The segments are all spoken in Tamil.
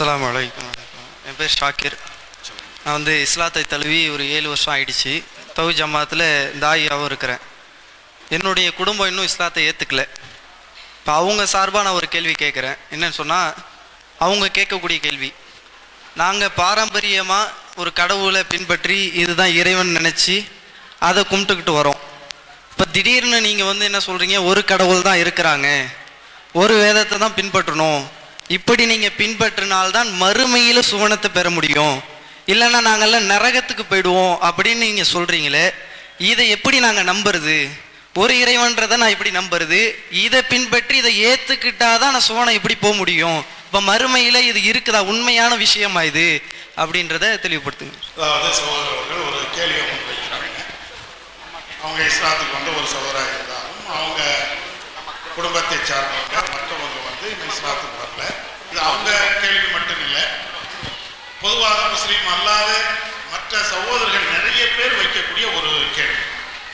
அஸ்ஸலாமு அலைக்கும் என் பேர் ஷாக்கிர் நான் வந்து இஸ்லாத்தை தழுவி ஒரு ஏழு வருஷம் ஆயிடுச்சு தவு ஜமாத்தில் தாயாவும் இருக்கிறேன் என்னுடைய குடும்பம் இன்னும் இஸ்லாத்தை ஏற்றுக்கல இப்போ அவங்க சார்பாக நான் ஒரு கேள்வி கேட்குறேன் என்னன்னு சொன்னால் அவங்க கேட்கக்கூடிய கேள்வி நாங்கள் பாரம்பரியமாக ஒரு கடவுளை பின்பற்றி இதுதான் இறைவன் நினச்சி அதை கும்பிட்டுக்கிட்டு வரோம் இப்போ திடீர்னு நீங்கள் வந்து என்ன சொல்கிறீங்க ஒரு கடவுள் தான் இருக்கிறாங்க ஒரு வேதத்தை தான் பின்பற்றணும் இப்படி நீங்கள் பின்பற்றினால்தான் மறுமையில் சுவனத்தை பெற முடியும் இல்லைன்னா நாங்கள்லாம் நரகத்துக்கு போயிடுவோம் அப்படின்னு நீங்கள் சொல்கிறீங்களே இதை எப்படி நாங்கள் நம்புறது ஒரு இறைவன்றதை நான் எப்படி நம்புறது இதை பின்பற்றி இதை ஏற்றுக்கிட்டாதான் நான் சுவனம் எப்படி போக முடியும் இப்போ மறுமையில் இது இருக்குதா உண்மையான விஷயமா இது அப்படின்றத தெளிவுபடுத்துங்க அதாவது சகோதரர் அவர்கள் ஒரு கேள்வியை முன்வைக்கிறாங்க அவங்க இஸ்லாத்துக்கு வந்து ஒரு சகோதராக இருந்தாலும் அவங்க குடும்பத்தை சார்ந்தவங்க மற்றவங்க வந்து இன்னும் இஸ்லாத்துக்கு வரல இது அவங்க கேள்வி மட்டும் இல்லை பொதுவாக முஸ்லீம் அல்லாத மற்ற சகோதரர்கள் நிறைய பேர் வைக்கக்கூடிய ஒரு கேள்வி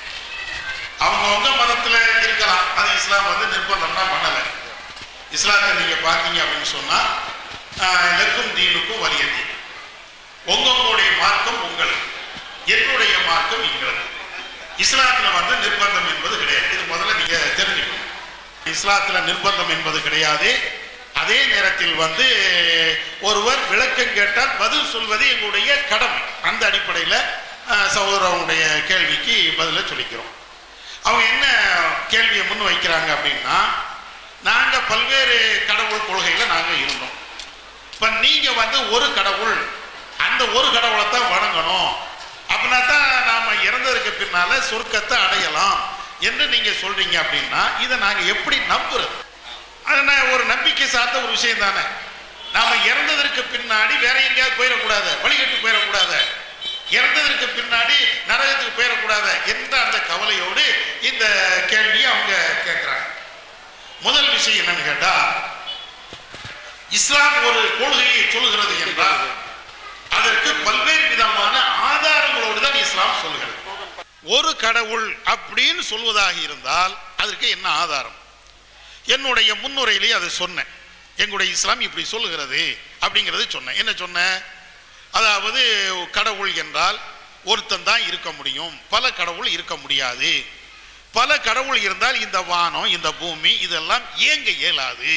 அவங்கவுங்க மதத்தில் இருக்கலாம் அது இஸ்லாம் வந்து நிர்பந்தம்லாம் பண்ணலை இஸ்லாத்தை நீங்கள் பார்த்தீங்க அப்படின்னு சொன்னால் லக்கும் தீனுக்கும் வலிய தீன் உங்களுடைய மார்க்கம் உங்களுக்கு என்னுடைய மார்க்கம் எங்களுக்கு இஸ்லாத்துல வந்து நிர்பந்தம் என்பது கிடையாது இது முதல்ல நீங்க தெரிஞ்சுக்கணும் இஸ்லாத்துல நிர்பந்தம் என்பது கிடையாது அதே நேரத்தில் வந்து ஒருவர் விளக்கம் கேட்டால் பதில் சொல்வது எங்களுடைய கடமை அந்த அடிப்படையில் சகோதரனுடைய கேள்விக்கு பதில சொல்லிக்கிறோம் அவங்க என்ன கேள்வியை முன் வைக்கிறாங்க அப்படின்னா நாங்கள் பல்வேறு கடவுள் கொள்கையில் நாங்கள் இருந்தோம் இப்போ நீங்கள் வந்து ஒரு கடவுள் அந்த ஒரு கடவுளை தான் வணங்கணும் அப்படின்னா தான் நாம் இறந்ததுக்கு பின்னால சொர்க்கத்தை அடையலாம் என்று நீங்கள் சொல்றீங்க அப்படின்னா இதை நாங்கள் எப்படி நம்புறது அது நான் ஒரு நம்பிக்கை சார்ந்த ஒரு விஷயம் தானே நாம் இறந்ததற்கு பின்னாடி வேற எங்கேயாவது போயிடக்கூடாது வழிகட்டு போயிடக்கூடாது இறந்ததற்கு பின்னாடி நரகத்துக்கு போயிடக்கூடாது என்ற அந்த கவலையோடு இந்த கேள்வியை அவங்க கேட்குறாங்க முதல் விஷயம் என்னன்னு கேட்டா இஸ்லாம் ஒரு கொள்கையை சொல்லுகிறது என்றால் அதற்கு பல்வேறு விதமான ஆதாரங்களோடு தான் இஸ்லாம் சொல்லுகிறது ஒரு கடவுள் அப்படின்னு சொல்வதாக இருந்தால் அதற்கு என்ன ஆதாரம் என்னுடைய முன்னுரையிலே அதை சொன்னேன் எங்களுடைய இஸ்லாம் இப்படி சொல்லுகிறது அப்படிங்கிறது சொன்னேன் என்ன சொன்னேன் அதாவது கடவுள் என்றால் ஒருத்தன் தான் இருக்க முடியும் பல கடவுள் இருக்க முடியாது பல கடவுள் இருந்தால் இந்த வானம் இந்த பூமி இதெல்லாம் இயங்க இயலாது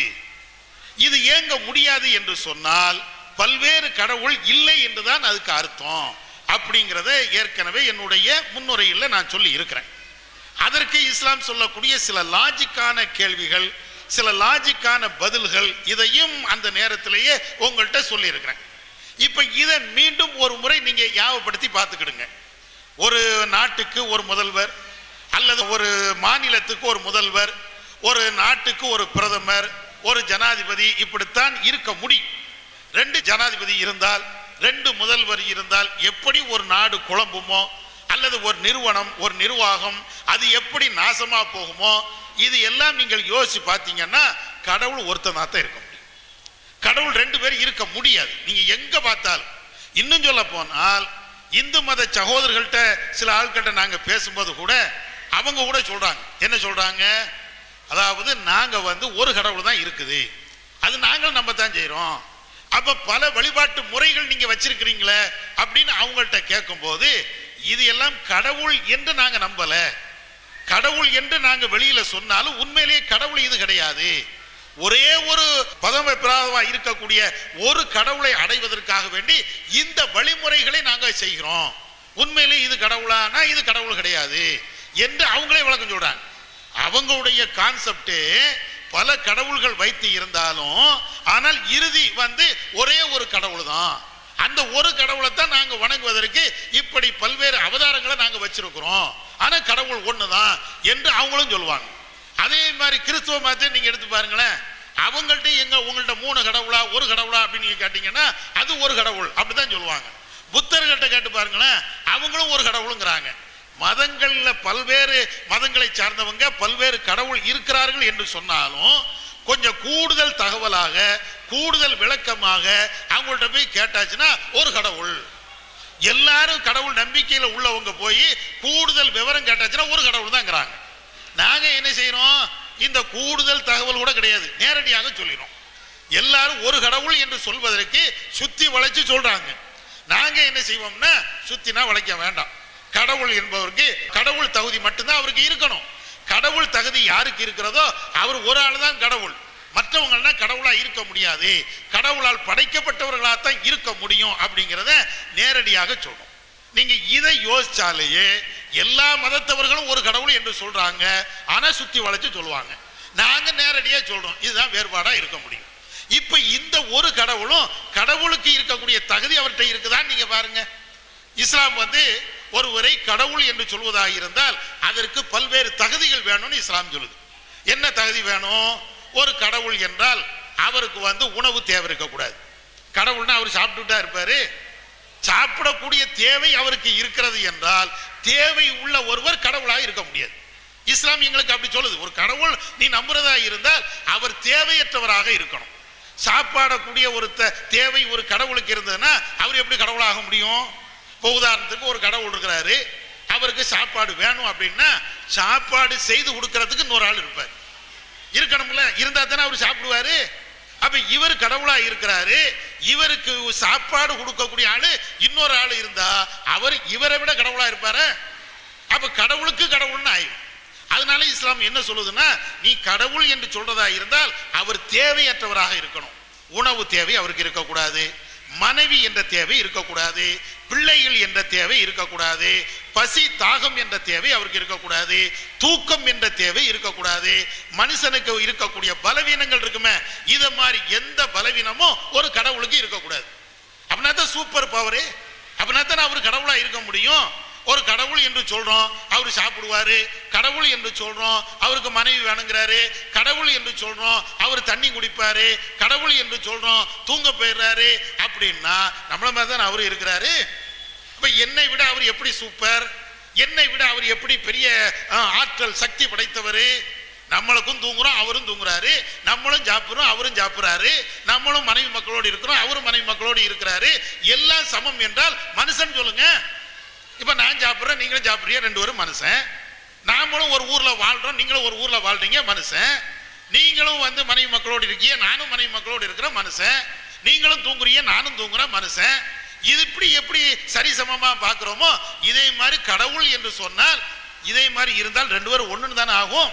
இது இயங்க முடியாது என்று சொன்னால் பல்வேறு கடவுள் இல்லை என்றுதான் அதுக்கு அர்த்தம் அப்படிங்கிறத ஏற்கனவே என்னுடைய முன்னுரையில் நான் சொல்லி இருக்கிறேன் அதற்கு இஸ்லாம் சொல்லக்கூடிய சில லாஜிக்கான கேள்விகள் சில லாஜிக்கான பதில்கள் இதையும் அந்த நேரத்திலேயே உங்கள்கிட்ட சொல்லியிருக்கிறேன் இப்போ இதை மீண்டும் ஒரு முறை நீங்க ஞாபகப்படுத்தி பார்த்துக்கிடுங்க ஒரு நாட்டுக்கு ஒரு முதல்வர் அல்லது ஒரு மாநிலத்துக்கு ஒரு முதல்வர் ஒரு நாட்டுக்கு ஒரு பிரதமர் ஒரு ஜனாதிபதி இப்படித்தான் இருக்க முடியும் ரெண்டு ஜனாதிபதி இருந்தால் ரெண்டு முதல்வர் இருந்தால் எப்படி ஒரு நாடு குழம்புமோ அல்லது ஒரு நிறுவனம் ஒரு நிர்வாகம் அது எப்படி நாசமா போகுமோ இது எல்லாம் நீங்கள் யோசிச்சு பார்த்தீங்கன்னா கடவுள் ஒருத்தனா தான் இருக்க முடியும் கடவுள் ரெண்டு பேரும் இருக்க முடியாது நீங்க எங்க பார்த்தாலும் இன்னும் சொல்ல போனால் இந்து மத சகோதரர்கள்ட்ட சில ஆட்கள்கிட்ட நாங்க பேசும்போது கூட அவங்க கூட சொல்றாங்க என்ன சொல்றாங்க அதாவது நாங்க வந்து ஒரு கடவுள் தான் இருக்குது அது நாங்கள் நம்ம தான் செய்றோம் அப்ப பல வழிபாட்டு முறைகள் நீங்க வச்சிருக்கிறீங்களே அப்படின்னு அவங்கள்ட்ட கேட்கும்போது இது எல்லாம் கடவுள் என்று நாங்க நம்பல கடவுள் என்று நாங்க வெளியில சொன்னாலும் உண்மையிலேயே கடவுள் இது கிடையாது ஒரே ஒரு பதம பிராதமா இருக்கக்கூடிய ஒரு கடவுளை அடைவதற்காக வேண்டி இந்த வழிமுறைகளை நாங்க செய்கிறோம் உண்மையிலே இது கடவுளானா இது கடவுள் கிடையாது என்று அவங்களே விளக்கம் சொல்றாங்க அவங்களுடைய கான்செப்ட் பல கடவுள்கள் வைத்து இருந்தாலும் ஆனால் இறுதி வந்து ஒரே ஒரு கடவுள் தான் அந்த ஒரு கடவுளை தான் நாங்க வணங்குவதற்கு இப்படி பல்வேறு அவதாரங்களை நாங்க வச்சிருக்கிறோம் ஆனா கடவுள் ஒண்ணுதான் என்று அவங்களும் சொல்லுவாங்க அதே மாதிரி கிறிஸ்துவ மதத்தை நீங்க எடுத்து பாருங்களேன் அவங்கள்ட்ட எங்க உங்கள்ட்ட மூணு கடவுளா ஒரு கடவுளா அப்படின்னு நீங்க கேட்டீங்கன்னா அது ஒரு கடவுள் அப்படிதான் சொல்லுவாங்க புத்தர்கிட்ட கேட்டு பாருங்களேன் அவங்களும் ஒரு கடவுளுங்கிறாங்க மதங்கள்ல பல்வேறு மதங்களை சார்ந்தவங்க பல்வேறு கடவுள் இருக்கிறார்கள் என்று சொன்னாலும் கொஞ்சம் கூடுதல் தகவலாக கூடுதல் விளக்கமாக அவங்கள்ட்ட போய் கேட்டாச்சுன்னா ஒரு கடவுள் எல்லாரும் கடவுள் நம்பிக்கையில உள்ளவங்க போய் கூடுதல் விவரம் கேட்டாச்சுன்னா ஒரு கடவுள் தான்ங்கிறாங்க நாங்க என்ன செய்யறோம் இந்த கூடுதல் தகவல் கூட கிடையாது நேரடியாக சொல்லிடும் எல்லாரும் ஒரு கடவுள் என்று சொல்வதற்கு சுத்தி வளைச்சு சொல்றாங்க நாங்க என்ன செய்வோம்னா சுத்தினா வளைக்க வேண்டாம் கடவுள் என்பவருக்கு கடவுள் தகுதி மட்டும்தான் அவருக்கு இருக்கணும் கடவுள் தகுதி யாருக்கு இருக்கிறதோ அவர் ஒரு ஆள் தான் கடவுள் மற்றவங்கள்னா கடவுளா இருக்க முடியாது கடவுளால் படைக்கப்பட்டவர்களாக தான் இருக்க முடியும் அப்படிங்கிறத நேரடியாக சொல்றோம் நீங்க இதை யோசிச்சாலேயே எல்லா மதத்தவர்களும் ஒரு கடவுள் என்று சொல்றாங்க ஆனா சுத்தி வளைச்சு சொல்லுவாங்க நாங்க நேரடியா சொல்றோம் இதுதான் வேறுபாடா இருக்க முடியும் இப்ப இந்த ஒரு கடவுளும் கடவுளுக்கு இருக்கக்கூடிய தகுதி அவர்கிட்ட இருக்குதான்னு நீங்க பாருங்க இஸ்லாம் வந்து ஒருவரை கடவுள் என்று சொல்வதாக இருந்தால் அதற்கு பல்வேறு தகுதிகள் வேணும்னு இஸ்லாம் சொல்லுது என்ன தகுதி வேணும் ஒரு கடவுள் என்றால் அவருக்கு வந்து உணவு தேவை இருக்கக்கூடாது கடவுள்னா அவர் சாப்பிட்டுட்டா இருப்பாரு சாப்பிடக்கூடிய தேவை அவருக்கு இருக்கிறது என்றால் தேவை உள்ள ஒருவர் கடவுளாக இருக்க முடியாது இஸ்லாம் எங்களுக்கு அப்படி சொல்லுது ஒரு கடவுள் நீ நம்புறதா இருந்தால் அவர் தேவையற்றவராக இருக்கணும் சாப்பாடக்கூடிய ஒரு த- தேவை ஒரு கடவுளுக்கு இருந்ததுன்னா அவர் எப்படி கடவுளாக முடியும் இப்போ உதாரணத்துக்கு ஒரு கடவுள் இருக்கிறாரு அவருக்கு சாப்பாடு வேணும் அப்படின்னா சாப்பாடு செய்து கொடுக்கறதுக்கு இன்னொரு ஆள் இருப்பார் இருக்கணும்ல இருந்தா தானே அவர் சாப்பிடுவாரு அப்ப இவர் கடவுளா இருக்கிறாரு இவருக்கு சாப்பாடு கொடுக்கக்கூடிய ஆளு இன்னொரு ஆளு இருந்தா அவர் இவரை விட கடவுளா இருப்பாரு அப்ப கடவுளுக்கு கடவுள்னு ஆயிடும் அதனால இஸ்லாம் என்ன சொல்லுதுன்னா நீ கடவுள் என்று சொல்றதா இருந்தால் அவர் தேவையற்றவராக இருக்கணும் உணவு தேவை அவருக்கு இருக்கக்கூடாது மனைவி என்ற தேவை இருக்கக்கூடாது பிள்ளைகள் என்ற தேவை இருக்கக்கூடாது பசி தாகம் என்ற தேவை அவருக்கு இருக்கக்கூடாது தூக்கம் என்ற தேவை இருக்கக்கூடாது மனுஷனுக்கு இருக்கக்கூடிய பலவீனங்கள் இருக்குமே இத மாதிரி எந்த பலவீனமும் ஒரு கடவுளுக்கு இருக்கக்கூடாது அப்படின்னா தான் சூப்பர் பவரு அப்படின்னா தான் அவர் கடவுளா இருக்க முடியும் ஒரு கடவுள் என்று சொல்றோம் அவர் சாப்பிடுவாரு கடவுள் என்று சொல்றோம் அவருக்கு மனைவி வேணுங்கிறாரு கடவுள் என்று சொல்றோம் அவர் தண்ணி குடிப்பாரு கடவுள் என்று சொல்றோம் தூங்க போயிடுறாரு அப்படின்னா நம்மள மாதிரி தான் அவர் இருக்கிறாரு அப்ப என்னை விட அவர் எப்படி சூப்பர் என்னை விட அவர் எப்படி பெரிய அஹ், ஆற்றல் சக்தி படைத்தவர் நம்மளுக்கும் தூங்குறோம் அவரும் தூங்குறாரு நம்மளும் சாப்பிடுறோம் அவரும் சாப்பிடுறாரு நம்மளும் மனைவி மக்களோடு இருக்கிறோம் அவரும் மனைவி மக்களோடு இருக்கிறாரு எல்லாம் சமம் என்றால் மனுஷன் சொல்லுங்க இப்ப நான் சாப்பிடுறேன் நீங்களும் சாப்பிடுறீங்க ரெண்டு பேரும் மனுஷன் நாமளும் ஒரு ஊர்ல வாழ்றோம் நீங்களும் ஒரு ஊர்ல வாழ்றீங்க மனுஷன் நீங்களும் வந்து மனைவி மக்களோடு இருக்கீங்க நானும் மனைவி மக்களோடு இருக்கிற மனுஷன் நீங்களும் தூங்குறீங்க நானும் தூங்குறேன் மனுஷன் இது இப்படி எப்படி சரிசமமா பார்க்கிறோமோ இதே மாதிரி கடவுள் என்று சொன்னால் இதே மாதிரி இருந்தால் ரெண்டு பேரும் ஒண்ணுன்னு தானே ஆகும்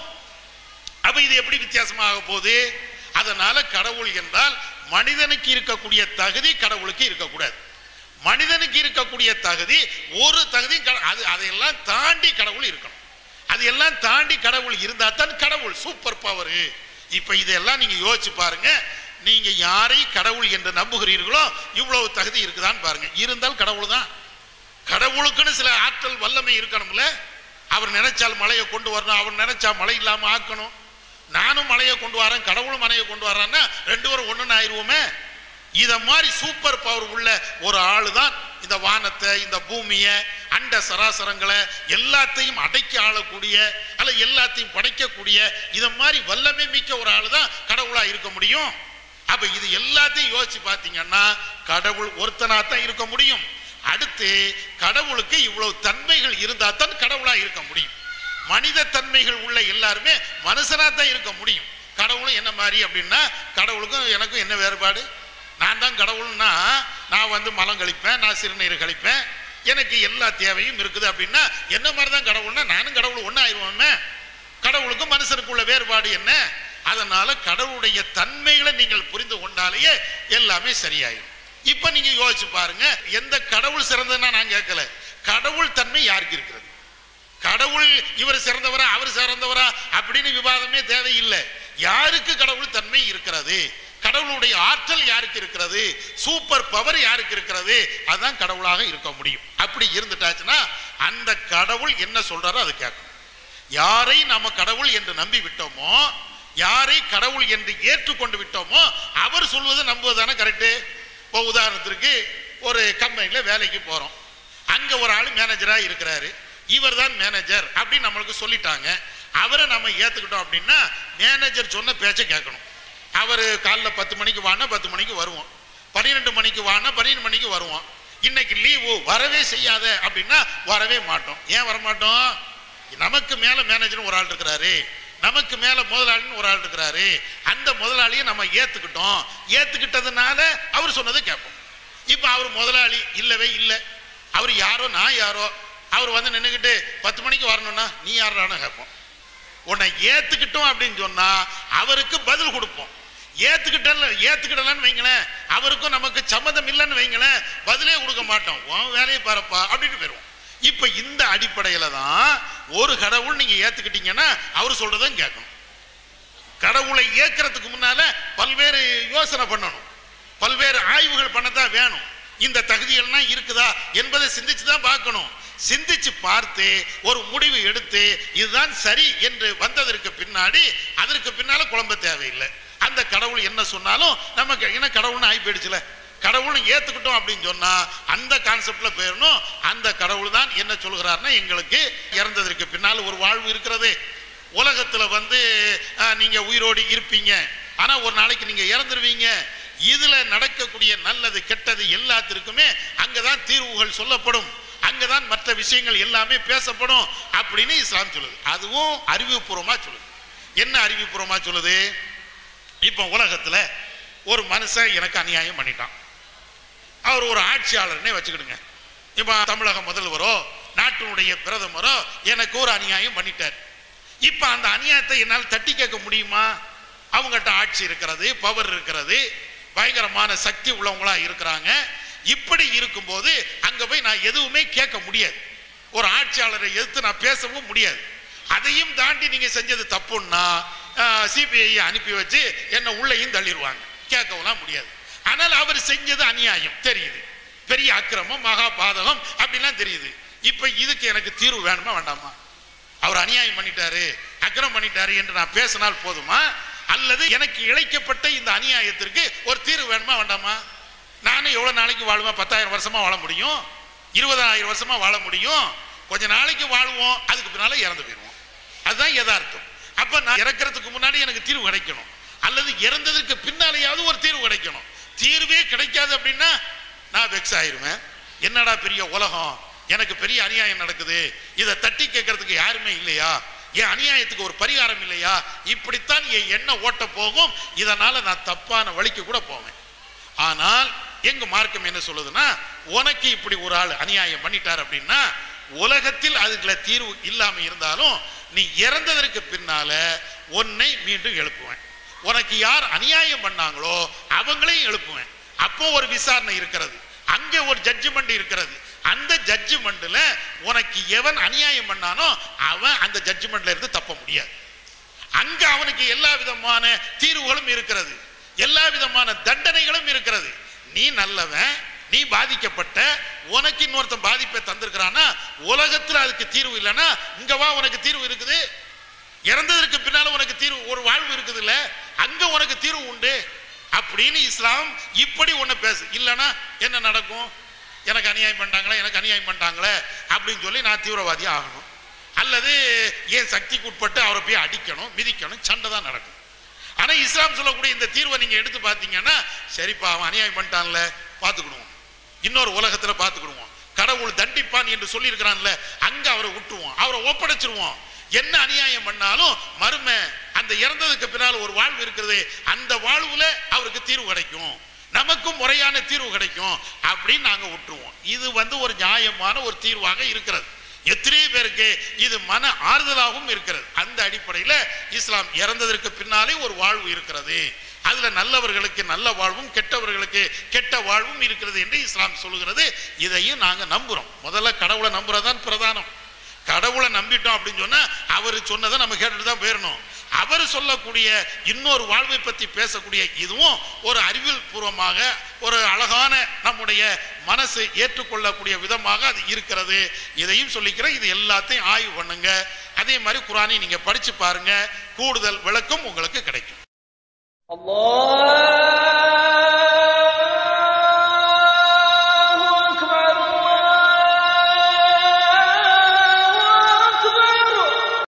அப்ப இது எப்படி வித்தியாசமாக போகுது அதனால கடவுள் என்றால் மனிதனுக்கு இருக்கக்கூடிய தகுதி கடவுளுக்கு இருக்கக்கூடாது மனிதனுக்கு இருக்கக்கூடிய தகுதி ஒரு தகுதி அது அதையெல்லாம் தாண்டி கடவுள் இருக்கணும் அது எல்லாம் தாண்டி கடவுள் இருந்தா தான் கடவுள் சூப்பர் பவர் இப்ப இதெல்லாம் நீங்க யோசிச்சு பாருங்க நீங்க யாரை கடவுள் என்று நம்புகிறீர்களோ இவ்வளவு தகுதி இருக்குதான்னு பாருங்க இருந்தால் கடவுள் தான் கடவுளுக்குன்னு சில ஆற்றல் வல்லமை இருக்கணும்ல அவர் நினைச்சால் மழையை கொண்டு வரணும் அவர் நினைச்சா மழை இல்லாம ஆக்கணும் நானும் மழையை கொண்டு வரேன் கடவுளும் மழையை கொண்டு வர்றான்னா ரெண்டு பேரும் ஒண்ணுன்னு ஆயிருவோமே இத மாதிரி சூப்பர் பவர் உள்ள ஒரு ஆளு தான் இந்த வானத்தை இந்த பூமியை அண்ட சராசரங்களை எல்லாத்தையும் அடக்கி ஆளக்கூடிய அல்ல எல்லாத்தையும் படைக்கக்கூடிய இத மாதிரி வல்லமை மிக்க ஒரு ஆளு தான் கடவுளா இருக்க முடியும் அப்ப இது எல்லாத்தையும் யோசிச்சு பார்த்தீங்கன்னா கடவுள் ஒருத்தனா தான் இருக்க முடியும் அடுத்து கடவுளுக்கு இவ்வளவு தன்மைகள் இருந்தா தான் கடவுளா இருக்க முடியும் மனித தன்மைகள் உள்ள எல்லாருமே மனுஷனா தான் இருக்க முடியும் கடவுளும் என்ன மாதிரி அப்படின்னா கடவுளுக்கும் எனக்கும் என்ன வேறுபாடு நான் தான் கடவுள்னா நான் வந்து மலம் கழிப்பேன் நான் சிறுநீர் கழிப்பேன் எனக்கு எல்லா தேவையும் இருக்குது அப்படின்னா என்ன மாதிரி தான் கடவுள்னா நானும் கடவுள் ஒன்றா ஆயிடுவோமே கடவுளுக்கும் மனுஷனுக்குள்ள வேறுபாடு என்ன அதனால கடவுளுடைய தன்மைகளை நீங்கள் புரிந்து கொண்டாலேயே எல்லாமே சரியாயிடும் இப்ப நீங்க யோசிச்சு பாருங்க எந்த கடவுள் சிறந்ததுன்னா நான் கேட்கல கடவுள் தன்மை யாருக்கு இருக்கிறது கடவுள் இவர் சிறந்தவரா அவர் சிறந்தவரா அப்படின்னு விவாதமே தேவையில்லை யாருக்கு கடவுள் தன்மை இருக்கிறது கடவுளுடைய ஆற்றல் யாருக்கு இருக்கிறது சூப்பர் பவர் யாருக்கு இருக்கிறது அதுதான் கடவுளாக இருக்க முடியும் அப்படி இருந்துட்டாச்சுன்னா அந்த கடவுள் என்ன சொல்றாரோ அதை கேட்கணும் யாரை நாம கடவுள் என்று நம்பி விட்டோமோ யாரை கடவுள் என்று ஏற்றுக்கொண்டு விட்டோமோ அவர் சொல்வதை நம்புவதானே கரெக்டு இப்போ உதாரணத்திற்கு ஒரு கம்பெனியில் வேலைக்கு போகிறோம் அங்கே ஒரு ஆள் மேனேஜராக இருக்கிறாரு இவர் தான் மேனேஜர் அப்படின்னு நம்மளுக்கு சொல்லிட்டாங்க அவரை நம்ம ஏற்றுக்கிட்டோம் அப்படின்னா மேனேஜர் சொன்ன பேச்சை கேட்கணும் அவர் காலைல பத்து மணிக்கு வானா பத்து மணிக்கு வருவோம் பன்னிரெண்டு மணிக்கு வானா பன்னிரெண்டு மணிக்கு வருவோம் இன்னைக்கு லீவு வரவே செய்யாத அப்படின்னா வரவே மாட்டோம் ஏன் வரமாட்டோம் நமக்கு மேல மேனேஜர் ஒரு ஆள் இருக்கிறாரு நமக்கு மேல முதலாளின்னு ஒரு ஆள் இருக்கிறாரு அந்த முதலாளியை நம்ம ஏத்துக்கிட்டோம் ஏத்துக்கிட்டதுனால அவர் சொன்னதை கேட்போம் இப்ப அவர் முதலாளி இல்லவே இல்லை அவர் யாரோ நான் யாரோ அவர் வந்து நின்றுக்கிட்டு பத்து மணிக்கு வரணும்னா நீ யாரான்னு கேட்போம் உன்னை ஏத்துக்கிட்டோம் அப்படின்னு சொன்னா அவருக்கு பதில் கொடுப்போம் ஏத்துக்கிட்டல ஏத்துக்கிடலன்னு வைங்களேன் அவருக்கும் நமக்கு சம்மதம் இல்லைன்னு வைங்களேன் பதிலே கொடுக்க மாட்டோம் உன் வேலையை பாருப்பா அப்படின்னு போயிடுவோம் இப்ப இந்த அடிப்படையில தான் ஒரு கடவுள் நீங்க ஏத்துக்கிட்டீங்கன்னா அவர் சொல்றதும் கேட்கணும் கடவுளை ஏற்கிறதுக்கு முன்னால பல்வேறு யோசனை பண்ணணும் பல்வேறு ஆய்வுகள் பண்ணத்தான் வேணும் இந்த தகுதிகள்லாம் இருக்குதா என்பதை சிந்திச்சு தான் பார்க்கணும் சிந்திச்சு பார்த்து ஒரு முடிவு எடுத்து இதுதான் சரி என்று வந்ததற்கு பின்னாடி அதற்கு பின்னால குழம்ப தேவையில்லை அந்த கடவுள் என்ன சொன்னாலும் நமக்கு என்ன கடவுள்னு ஆகி போயிடுச்சுல கடவுள்னு ஏத்துக்கிட்டோம் அப்படின்னு சொன்னா அந்த கான்செப்ட்ல போயிடணும் அந்த கடவுள் தான் என்ன சொல்கிறார்னா எங்களுக்கு இறந்ததற்கு பின்னால் ஒரு வாழ்வு இருக்கிறது உலகத்துல வந்து அஹ், நீங்க உயிரோடு இருப்பீங்க ஆனா ஒரு நாளைக்கு நீங்க இறந்துருவீங்க இதுல நடக்கக்கூடிய நல்லது கெட்டது எல்லாத்திற்குமே அங்கதான் தீர்வுகள் சொல்லப்படும் அங்கதான் மற்ற விஷயங்கள் எல்லாமே பேசப்படும் அப்படின்னு இஸ்லாம் சொல்லுது அதுவும் அறிவுபூர்வமா சொல்லுது என்ன அறிவுபூர்வமா சொல்லுது இப்ப உலகத்துல ஒரு மனுஷன் எனக்கு அநியாயம் பண்ணிட்டான் அவர் ஒரு ஆட்சியாளர்னே வச்சுக்கிடுங்க இப்ப தமிழக முதல்வரோ நாட்டினுடைய பிரதமரோ எனக்கு ஒரு அநியாயம் பண்ணிட்டார் இப்ப அந்த அநியாயத்தை என்னால் தட்டி கேட்க முடியுமா அவங்ககிட்ட ஆட்சி இருக்கிறது பவர் இருக்கிறது பயங்கரமான சக்தி உள்ளவங்களா இருக்கிறாங்க இப்படி இருக்கும்போது அங்க போய் நான் எதுவுமே கேட்க முடியாது ஒரு ஆட்சியாளரை எதிர்த்து நான் பேசவும் முடியாது அதையும் தாண்டி நீங்க செஞ்சது தப்புன்னா சிபிஐ அனுப்பி வச்சு என்ன உள்ளேயும் தள்ளிடுவாங்க கேட்கவெல்லாம் முடியாது ஆனால் அவர் செஞ்சது அநியாயம் தெரியுது பெரிய அக்கிரமம் மகா பாதகம் அப்படிலாம் தெரியுது இப்ப இதுக்கு எனக்கு தீர்வு வேணுமா வேண்டாமா அவர் அநியாயம் பண்ணிட்டாரு அக்கிரம் பண்ணிட்டாரு என்று நான் பேசினால் போதுமா அல்லது எனக்கு இழைக்கப்பட்ட இந்த அநியாயத்திற்கு ஒரு தீர்வு வேணுமா வேண்டாமா நானும் எவ்வளவு நாளைக்கு வாழுவேன் பத்தாயிரம் வருஷமா வாழ முடியும் இருபதாயிரம் வருஷமா வாழ முடியும் கொஞ்ச நாளைக்கு வாழ்வோம் அதுக்கு பின்னால இறந்து போயிடுவோம் அதுதான் யதார்த்தம் அப்ப நான் இறக்கிறதுக்கு முன்னாடி எனக்கு தீர்வு கிடைக்கணும் அல்லது இறந்ததற்கு பின்னாலேயாவது ஒரு தீர்வு கிடைக்கணும் தீர்வே கிடைக்காது அப்படின்னா நான் வெக்ஸ் ஆயிருவேன் என்னடா பெரிய உலகம் எனக்கு பெரிய அநியாயம் நடக்குது இதை தட்டி கேட்கறதுக்கு யாருமே இல்லையா என் அநியாயத்துக்கு ஒரு பரிகாரம் இல்லையா இப்படித்தான் என் எண்ணம் ஓட்ட போகும் இதனால நான் தப்பான வழிக்கு கூட போவேன் ஆனால் எங்க மார்க்கம் என்ன சொல்லுதுன்னா உனக்கு இப்படி ஒரு ஆள் அநியாயம் பண்ணிட்டார் அப்படின்னா உலகத்தில் அதுக்குள்ள தீர்வு இல்லாம இருந்தாலும் நீ இறந்ததற்கு பின்னால உன்னை மீண்டும் எழுப்புவேன் உனக்கு யார் அநியாயம் பண்ணாங்களோ அவங்களையும் எழுப்புவேன் அப்போ ஒரு விசாரணை இருக்கிறது அங்க ஒரு ஜட்ஜ்மெண்ட் இருக்கிறது அந்த ஜட்ஜ்மெண்ட்ல உனக்கு எவன் அநியாயம் பண்ணானோ அவன் அந்த ஜட்ஜ்மெண்ட்ல இருந்து தப்ப முடியாது அங்க அவனுக்கு எல்லா விதமான தீர்வுகளும் இருக்கிறது எல்லா விதமான தண்டனைகளும் இருக்கிறது நீ நல்லவன் நீ பாதிக்கப்பட்ட உனக்கு இன்னொருத்தன் பாதிப்பை தந்திருக்கிறானா உலகத்துல அதுக்கு தீர்வு இல்லைன்னா இங்க வா உனக்கு தீர்வு இருக்குது இறந்ததற்கு பின்னால உனக்கு தீர்வு ஒரு வாழ்வு இருக்குது இல்ல அங்க உனக்கு தீர்வு உண்டு அப்படின்னு இஸ்லாம் இப்படி ஒண்ணு பேசு இல்லைன்னா என்ன நடக்கும் எனக்கு அநியாயம் பண்ணிட்டாங்களே எனக்கு அநியாயம் பண்ணிட்டாங்களே அப்படின்னு சொல்லி நான் தீவிரவாதி ஆகணும் அல்லது என் சக்திக்கு உட்பட்டு அவரை போய் அடிக்கணும் மிதிக்கணும் சண்டை தான் நடக்கும் ஆனா இஸ்லாம் சொல்லக்கூடிய இந்த தீர்வை நீங்க எடுத்து பார்த்தீங்கன்னா சரிப்பா அவன் அநியாயம் பண்ணிட்டான்ல பார்த்துக்கிடுவோம் இன்னொரு உலகத்துல பார்த்துக்கிடுவோம் கடவுள் தண்டிப்பான் என்று சொல்லி இருக்கிறான்ல அங்க அவரை விட்டுருவோம் அவரை ஒப்படைச்சிருவோம் என்ன அநியாயம் பண்ணாலும் மறுமை அந்த இறந்ததுக்கு பின்னால் ஒரு வாழ்வு இருக்கிறது அந்த வாழ்வுல அவருக்கு தீர்வு கிடைக்கும் நமக்கும் முறையான தீர்வு கிடைக்கும் அப்படின்னு நாங்க விட்டுருவோம் இது வந்து ஒரு நியாயமான ஒரு தீர்வாக இருக்கிறது எத்தனை பேருக்கு இது மன ஆறுதலாகவும் இருக்கிறது அந்த அடிப்படையில இஸ்லாம் இறந்ததற்கு பின்னாலே ஒரு வாழ்வு இருக்கிறது அதுல நல்லவர்களுக்கு நல்ல வாழ்வும் கெட்டவர்களுக்கு கெட்ட வாழ்வும் இருக்கிறது என்று இஸ்லாம் சொல்லுகிறது இதையும் நாங்க நம்புறோம் முதல்ல கடவுளை நம்புறதுதான் பிரதானம் கடவுளை நம்பிட்டோம் அப்படின்னு சொன்னா அவர் சொன்னதை நம்ம கேட்டுட்டு தான் போயிடணும் அவர் சொல்லக்கூடிய இன்னொரு வாழ்வை பற்றி பேசக்கூடிய இதுவும் ஒரு அறிவியல் பூர்வமாக ஒரு அழகான நம்முடைய மனசு ஏற்றுக்கொள்ளக்கூடிய விதமாக அது இருக்கிறது இதையும் சொல்லிக்கிறேன் இது எல்லாத்தையும் ஆய்வு பண்ணுங்க அதே மாதிரி குரானை நீங்க படிச்சு பாருங்க கூடுதல் விளக்கம் உங்களுக்கு கிடைக்கும் الله